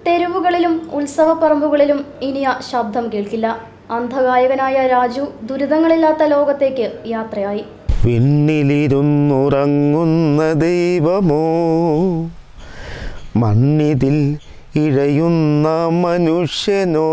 തെരുവുകളിലും ഉത്സവപ്പറമ്പുകളിലും ഇനി ആ ശബ്ദം കേൾക്കില്ല അന്ധഗായകനായ രാജു ദുരിതങ്ങളില്ലാത്ത ലോകത്തേക്ക് യാത്രയായി വിണ്ണിലിരുന്നുറങ്ങുന്ന ദൈവമോ മണ്ണിതിൽ ഇഴയുന്ന മനുഷ്യനോ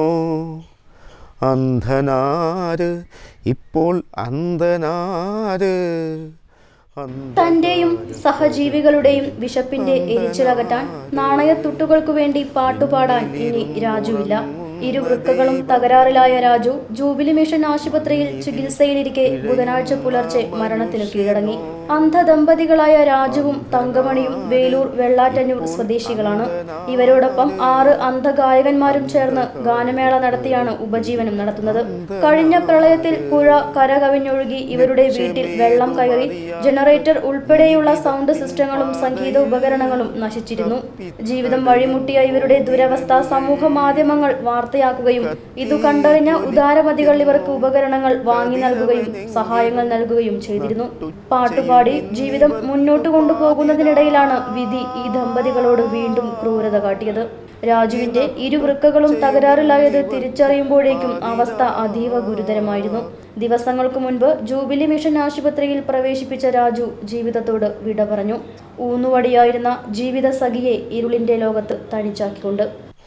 അന്ധനാര് ഇപ്പോൾ അന്ധനാര് അന്ധ തന്റെയും സഹജീവികളുടെയും വിശപ്പിന്റെ എരിച്ചിലകറ്റാൻ നാണയത്തുട്ടുകൾക്കു വേണ്ടി പാട്ടുപാടാൻ ഇനി രാജുവില്ല ഇരുവൃക്കകളും തകരാറിലായ രാജു ജൂബിലി മിഷൻ ആശുപത്രിയിൽ ചികിത്സയിലിരിക്കെ ബുധനാഴ്ച പുലർച്ചെ മരണത്തിനു കീഴടങ്ങി അന്ധദമ്പതികളായ രാജുവും തങ്കമണിയും വേലൂർ വെള്ളാറ്റന്നൂർ സ്വദേശികളാണ് ഇവരോടൊപ്പം ആറ് അന്ധഗായകന്മാരും ചേർന്ന് ഗാനമേള നടത്തിയാണ് ഉപജീവനം നടത്തുന്നത് കഴിഞ്ഞ പ്രളയത്തിൽ പുഴ കരകവിഞ്ഞൊഴുകി ഇവരുടെ വീട്ടിൽ വെള്ളം കയറി ജനറേറ്റർ ഉൾപ്പെടെയുള്ള സൗണ്ട് സിസ്റ്റങ്ങളും സംഗീത ഉപകരണങ്ങളും നശിച്ചിരുന്നു ജീവിതം വഴിമുട്ടിയ ഇവരുടെ ദുരവസ്ഥ സമൂഹ മാധ്യമങ്ങൾ വാർത്തയാക്കുകയും ഇതു കണ്ടറിഞ്ഞ ഉദാരമതികൾ ഇവർക്ക് ഉപകരണങ്ങൾ വാങ്ങി നൽകുകയും സഹായങ്ങൾ നൽകുകയും ചെയ്തിരുന്നു പാട്ടുപാടി ജീവിതം മുന്നോട്ട് കൊണ്ടുപോകുന്നതിനിടയിലാണ് വിധി ഈ ദമ്പതികളോട് വീണ്ടും ക്രൂരത കാട്ടിയത് രാജുവിന്റെ ഇരുവൃക്കകളും തകരാറിലായത് തിരിച്ചറിയുമ്പോഴേക്കും അവസ്ഥ അതീവ ഗുരുതരമായിരുന്നു ദിവസങ്ങൾക്ക് മുൻപ് ജൂബിലി മിഷൻ ആശുപത്രിയിൽ പ്രവേശിപ്പിച്ച രാജു ജീവിതത്തോട് വിട പറഞ്ഞു ഊന്നുവടിയായിരുന്ന ജീവിത സഖിയെ ഇരുളിന്റെ ലോകത്ത് തനിച്ചാക്കിക്കൊണ്ട്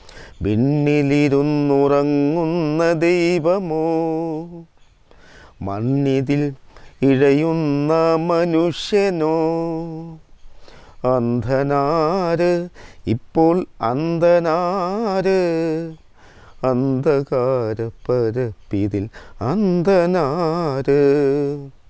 വിണ്ണിലിരുന്നുറങ്ങുന്ന ദൈവമോ മണ്ണിതിൽ ഇഴയുന്ന മനുഷ്യനോ അന്ധനാര് ഇപ്പോൾ അന്ധനാര് അന്ധകാര പരപ്പിതിൽ അന്ധനാര്